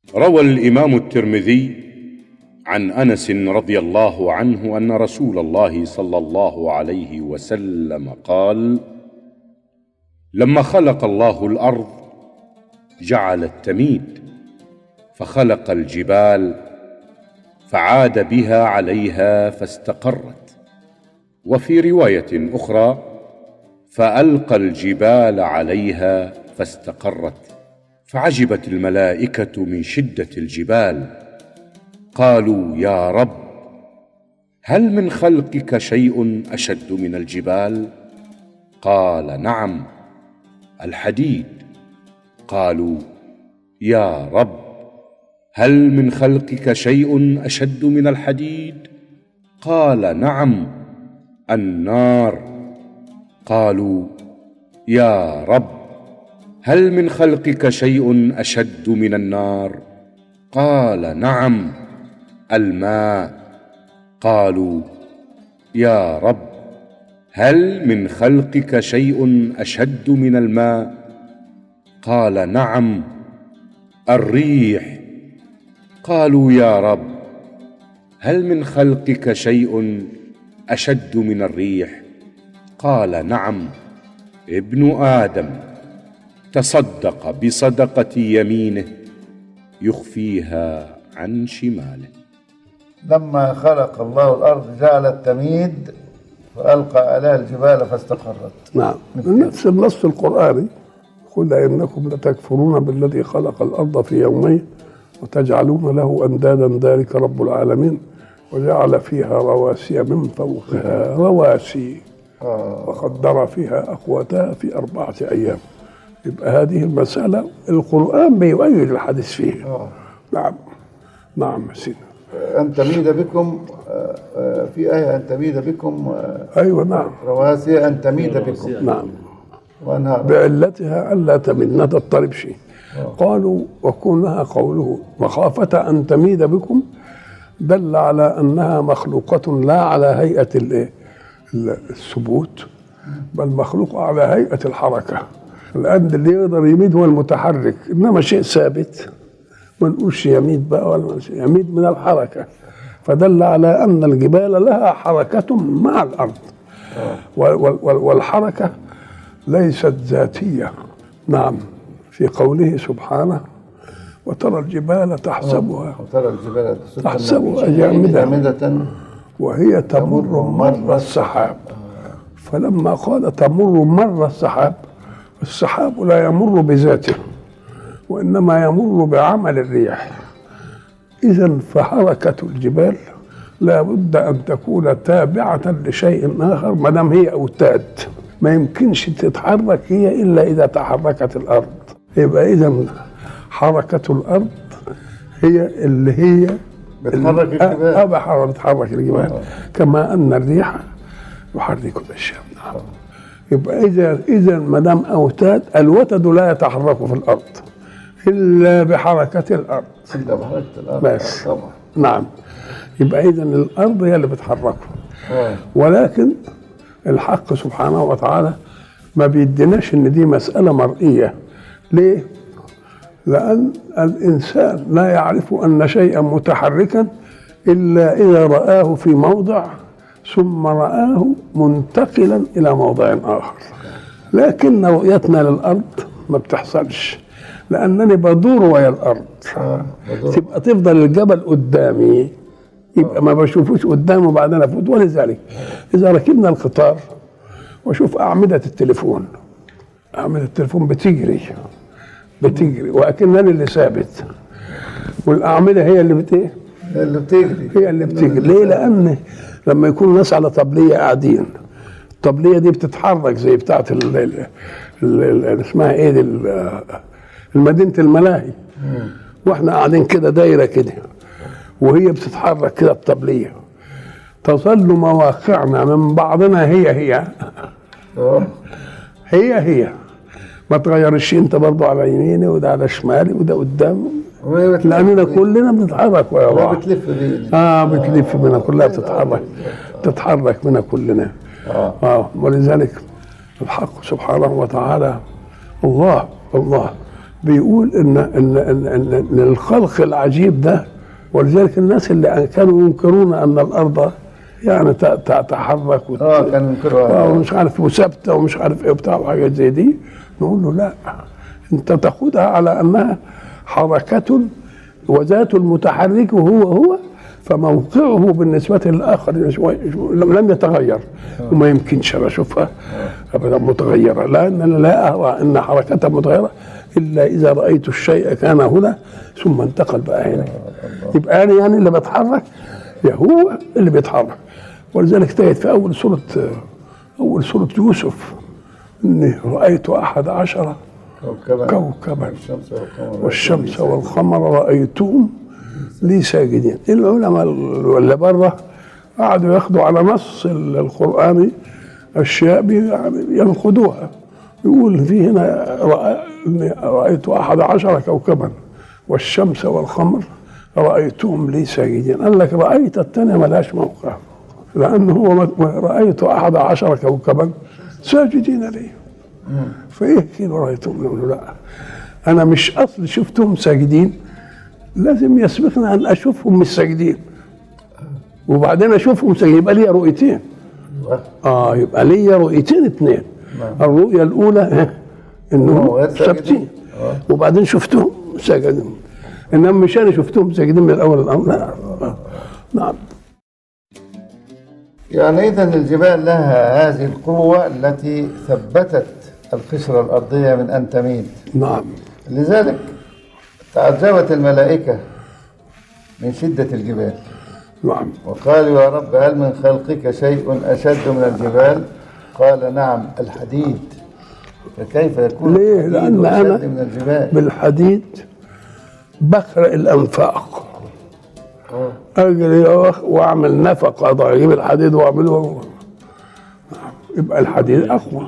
روى الامام الترمذي عن انس رضي الله عنه ان رسول الله صلى الله عليه وسلم قال لما خلق الله الارض جعل التميد فخلق الجبال فعاد بها عليها فاستقرت وفي روايه اخرى فالقى الجبال عليها فاستقرت فعجبت الملائكه من شده الجبال قالوا يا رب هل من خلقك شيء اشد من الجبال قال نعم الحديد قالوا يا رب هل من خلقك شيء اشد من الحديد قال نعم النار قالوا يا رب هل من خلقك شيء اشد من النار قال نعم الماء قالوا يا رب هل من خلقك شيء اشد من الماء قال نعم الريح قالوا يا رب هل من خلقك شيء اشد من الريح قال نعم ابن ادم تصدق بصدقه يمينه يخفيها عن شماله لما خلق الله الأرض جعل التميد فألقى عليها الجبال فاستقرت نعم نفس النص القرآني قل إنكم لتكفرون بالذي خلق الأرض في يومين وتجعلون له أندادا ذلك رب العالمين وجعل فيها رواسي من فوقها رواسي وقدر فيها أقواتها في أربعة أيام يبقى هذه المسألة القرآن بيؤيد الحديث فيها آه. نعم نعم سيدنا أن تميد بكم آه، آه، في آية أن تميد بكم آه، أيوة نعم رواسي أن تميد بكم نعم وأنهار بعلتها ألا تمد ما تضطرب شيء قالوا وكونها قوله مخافة أن تميد بكم دل على أنها مخلوقة لا على هيئة الإيه؟ ال- الثبوت بل مخلوقة على هيئة الحركة لأن اللي يقدر يميد هو المتحرك إنما شيء ثابت ما نقولش يميد بقى ولا ما نقولش يميد من الحركة فدل على أن الجبال لها حركة مع الأرض وال- وال- وال- والحركة ليست ذاتية نعم في قوله سبحانه وترى الجبال تحسبها وترى الجبال تحسبها جامدة جامدة وهي تمر مر السحاب فلما قال تمر مر السحاب السحاب لا يمر بذاته وإنما يمر بعمل الريح إذا فحركة الجبال لا بد أن تكون تابعة لشيء آخر ما دام هي أوتاد ما يمكنش تتحرك هي إلا إذا تحركت الأرض يبقى إذا حركة الأرض هي اللي هي بتحرك الجبال. أه بحرك بتحرك الجبال كما أن الريح يحرك الأشياء نعم يبقى إذا إذا ما دام أوتاد الوتد لا يتحرك في الأرض إلا بحركة الأرض إلا بحركة الأرض بس. طبعا نعم يبقى إذا الأرض هي اللي بتحركه آه. ولكن الحق سبحانه وتعالى ما بيديناش ان دي مسألة مرئية ليه؟ لأن الإنسان لا يعرف أن شيئا متحركا إلا إذا رآه في موضع ثم رآه منتقلا إلى موضع آخر لكن رؤيتنا للأرض ما بتحصلش لأنني بدور ويا الأرض آه. بدور. تبقى تفضل الجبل قدامي يبقى ما بشوفوش قدامه وبعدين افوت ولذلك اذا ركبنا القطار واشوف اعمده التليفون اعمده التليفون بتجري بتجري واكنني اللي ثابت والاعمده هي اللي بت إيه؟ اللي بتجري هي اللي بتجري ليه لان لما يكون الناس على طبليه قاعدين الطبليه دي بتتحرك زي بتاعه ال- ال- ال- ال- اسمها ايه دي ال- المدينه الملاهي واحنا قاعدين كده دايره كده وهي بتتحرك كده الطبليه تظل مواقعنا من بعضنا هي هي آه. هي هي ما تغيرش انت برضه على يميني وده على شمالي وده قدامي وهي بتلف لاننا بي- كلنا بنتحرك ويا وهي بعض بتلف بي اه بتلف بنا كلها بتتحرك تتحرك بنا كلنا آه. اه ولذلك الحق سبحانه وتعالى الله الله بيقول ان ان ان, إن, إن الخلق العجيب ده ولذلك الناس اللي كانوا ينكرون ان الارض يعني ت- تتحرك وت- اه كانوا ينكروا اه ومش عارف وثابته ومش عارف ايه وبتاع وحاجات زي دي نقول له لا انت تاخدها على انها حركه وذات المتحرك وهو هو فموقعه بالنسبة للآخر شوي- لم لم يتغير وما يمكنش أنا أشوفها أبدا متغيرة لأن لا أرى أن حركتها متغيرة إلا إذا رأيت الشيء كان هنا ثم انتقل بقى هنا يبقى أنا يعني اللي بتحرك يا هو اللي بيتحرك ولذلك تجد في أول سورة أول سورة يوسف إني رأيت أحد عشر كوكبا كوكبا الشمس والقمر والشمس والقمر رأيتهم لي ساجدين العلماء اللي بره قعدوا ياخدوا على نص القرآن أشياء بي- يعني ينقدوها يقول في هنا رأ- إني رأيت أحد عشر كوكبا والشمس والقمر رأيتهم لي ساجدين قال لك رأيت التانية ملهاش موقع لأنه هو ما- رأيت أحد عشر كوكبا ساجدين لي فايه كده رايتهم يقولوا لا انا مش اصل شفتهم ساجدين لازم يسبقنا ان اشوفهم مش ساجدين وبعدين اشوفهم ساجدين يبقى ليا رؤيتين أيوة. اه يبقى ليا رؤيتين اثنين نعم. الرؤيه الاولى ها، انهم هو غير ساجدين. ثابتين آه. وبعدين شفتهم ساجدين انما مش انا شفتهم ساجدين من الاول للامر لا آه. نعم يعني إذا الجبال لها هذه القوة التي ثبتت القشرة الأرضية من أن تميل نعم لذلك تعجبت الملائكة من شدة الجبال نعم وقالوا يا رب هل من خلقك شيء أشد من الجبال قال نعم الحديد فكيف يكون ليه؟ الحديد لأن أشد أنا من الجبال بالحديد بخرق الانفاق آه. اجري وأخ- واعمل نفقه اجيب الحديد واعمله يبقى الحديد اقوى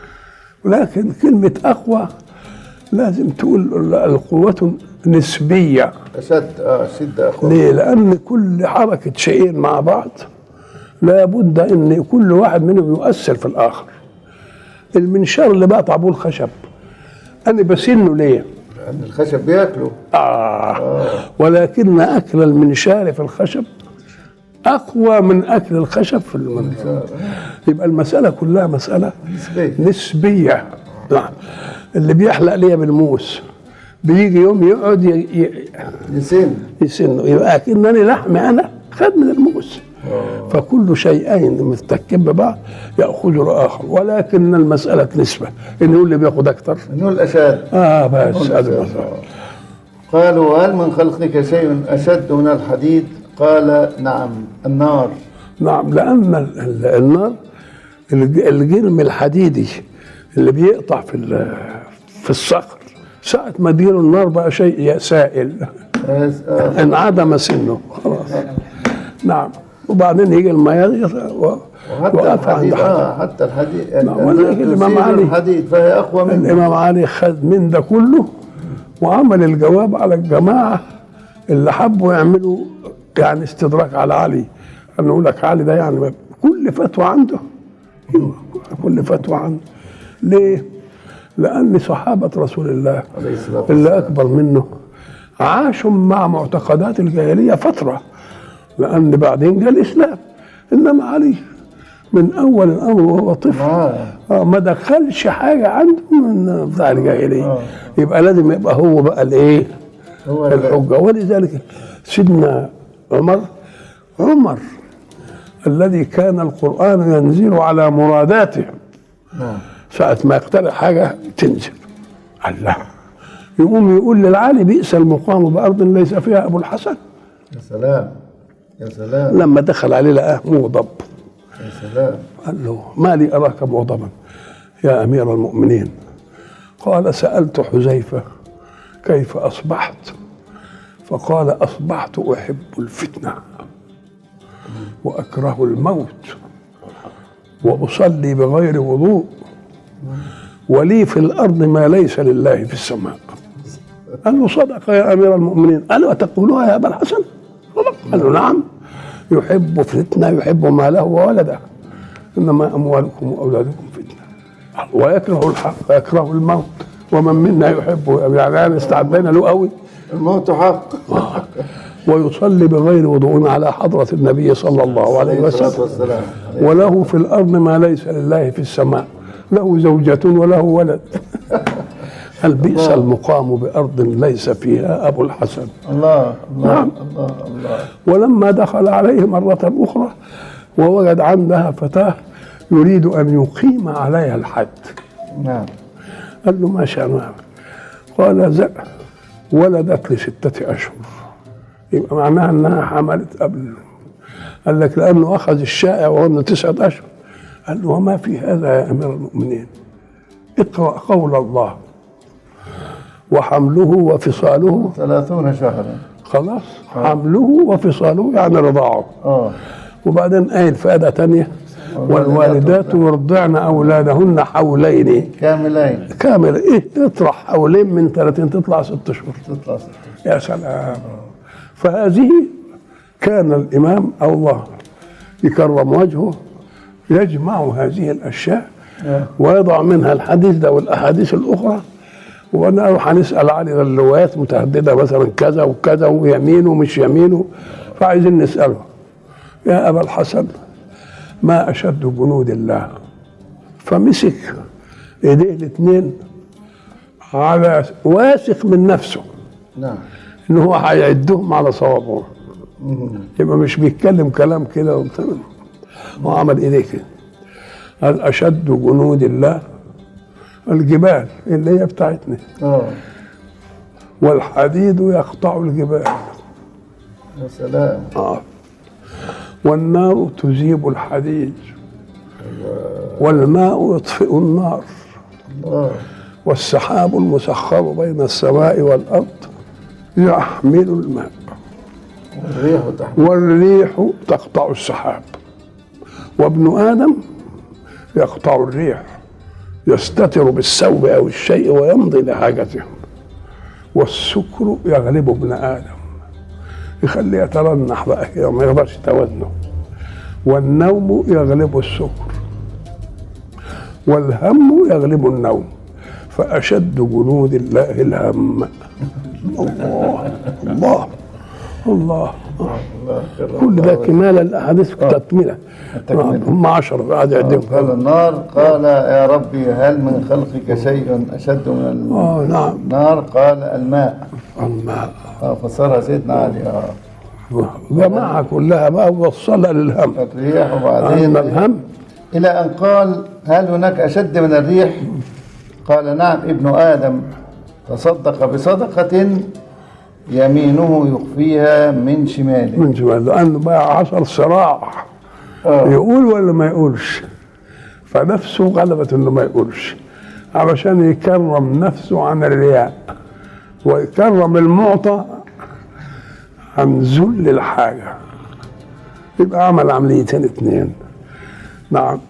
لكن كلمه اقوى لازم تقول القوة نسبية أشد آه شدة أخوة ليه؟ لأن كل حركة شيئين مع بعض لابد أن كل واحد منهم يؤثر في الآخر المنشار اللي بقطع بيه الخشب أنا بسنه ليه؟ لأن الخشب بياكله آه. ولكن أكل المنشار في الخشب أقوى من أكل الخشب في المنشار يبقى المسألة كلها مسألة نسبية. نسبية نعم اللي بيحلق ليا بالموس بيجي يوم يقعد ي- ي- يسن يسنه يبقى أكنني لحمي أنا خد من الموس فكل شيئين مفتكين ببعض يأخذ الآخر ولكن المسألة نسبة إن هو اللي بياخد أكتر إنه الأشد آه بس هذا الأشد. المسألة قالوا هل من خلقك شيء أشد من الحديد قال نعم النار نعم لأن ال- ال- النار الج- الجرم الحديدي اللي بيقطع في ال- في الصخر ساعة ما اديله النار بقى شيء سائل آه، آه، انعدم سنه خلاص نعم وبعدين يجي المياه يغ- و- وحتى وقف عند الحديد حد آه حتى الحديد نعم، ولذلك الإمام تثير علي- الحديد فهي أقوى منه الإمام علي خد من ده كله وعمل الجواب على الجماعة اللي حبوا يعملوا يعني استدراك على علي أنا أقول لك علي ده يعني كل فتوى عنده كل فتوى عنده ليه؟ لأن صحابة رسول الله عليه الصلاة اللي أكبر منه عاشوا مع معتقدات الجاهلية فترة لأن بعدين جاء الإسلام إنما علي من أول الأمر وهو طفل آه. آه ما دخلش حاجة عنده من بتاع الجاهلية آه. يبقى لازم يبقى هو بقى الإيه؟ هو اللي- الحجة ولذلك سيدنا عمر عمر الذي كان القرآن ينزل على مراداته نعم. ساعة ما يقترح حاجة تنزل الله يقوم يقول للعالي بئس المقام بأرض ليس فيها أبو الحسن يا سلام يا سلام لما دخل عليه لقاه مغضب يا سلام قال له ما لي أراك مغضبا يا أمير المؤمنين قال سألت حذيفة كيف أصبحت فقال أصبحت أحب الفتنة وأكره الموت وأصلي بغير وضوء ولي في الأرض ما ليس لله في السماء قال له صدق يا أمير المؤمنين قال له أتقولها يا أبا الحسن صدق قال له نعم يحب فتنة يحب ماله وولده إنما أموالكم وأولادكم فتنة ويكره الحق ويكره الموت ومن منا يحبه يعني أنا استعدينا له قوي الموت حق ويصلي بغير وضوء على حضرة النبي صلى الله عليه الصلاة وسلم والسلام وله في الأرض ما ليس لله في السماء له زوجة وله ولد هل بئس المقام بأرض ليس فيها أبو الحسن الله الله نعم. الله الله ولما دخل عليه مرة أخرى ووجد عندها فتاة يريد أن يقيم عليها الحد نعم قال له ما شأنها قال ز- ولدت لستة أشهر يبقى معناها أنها حملت قبل قال لك لأنه أخذ الشائع وهن تسعة أشهر قال له وما في هذا يا أمير المؤمنين اقرأ قول الله وحمله وفصاله ثلاثون شهرا خلاص حمله وفصاله يعني رضاعه اه وبعدين قايل فائدة تانية والوالدات يرضعن أولادهن حولين كاملين كامل ايه تطرح حوالين من 30 تطلع ست اشهر تطلع ستة يا سلام فهذه كان الامام الله يكرم وجهه يجمع هذه الاشياء آه. ويضع منها الحديث ده والاحاديث الاخرى ونروح هنسال على الروايات متعدده مثلا كذا وكذا ويمين ومش يمين فعايزين نساله يا ابا الحسن ما اشد جنود الله فمسك ايديه الاثنين على واثق من نفسه نعم ان هو هيعدهم على صوابهم يبقى مش بيتكلم كلام كده وبتاع. هو عمل ايديه كده قال اشد جنود الله الجبال اللي هي بتاعتنا اه والحديد يقطع الجبال يا سلام آه. والنار تذيب الحديد والماء يطفئ النار الله والسحاب المسخر بين السماء والارض يحمل الماء الريح تحت والريح تقطع السحاب وابن ادم يقطع الريح يستتر بالثوب او الشيء ويمضي لحاجته والسكر يغلب ابن ادم يخليه يترنح بقى كده ما يقدرش يتوازنه والنوم يغلب السكر والهم يغلب النوم فأشد جنود الله الهم الله الله الله الله خير كل ده كمال الاحاديث تكمله التكملة. هم عشرة قاعد يعدهم قال النار قال يا ربي هل من خلقك شيء أشد من اه نعم النار قال الماء الماء اه فصارها سيدنا علي اه جماعة كلها بقى وصلها للهم الريح أما وبعدين الهم إلى أن قال هل هناك أشد من الريح قال نعم ابن آدم تصدق بصدقة يمينه يخفيها من شماله من زمان لأنه بقى عصر صراع آه. يقول ولا ما يقولش فنفسه غلبت انه ما يقولش علشان يكرم نفسه عن الرياء ويكرم المعطى عن ذل الحاجة يبقى عمل عمليتين اتنين نعم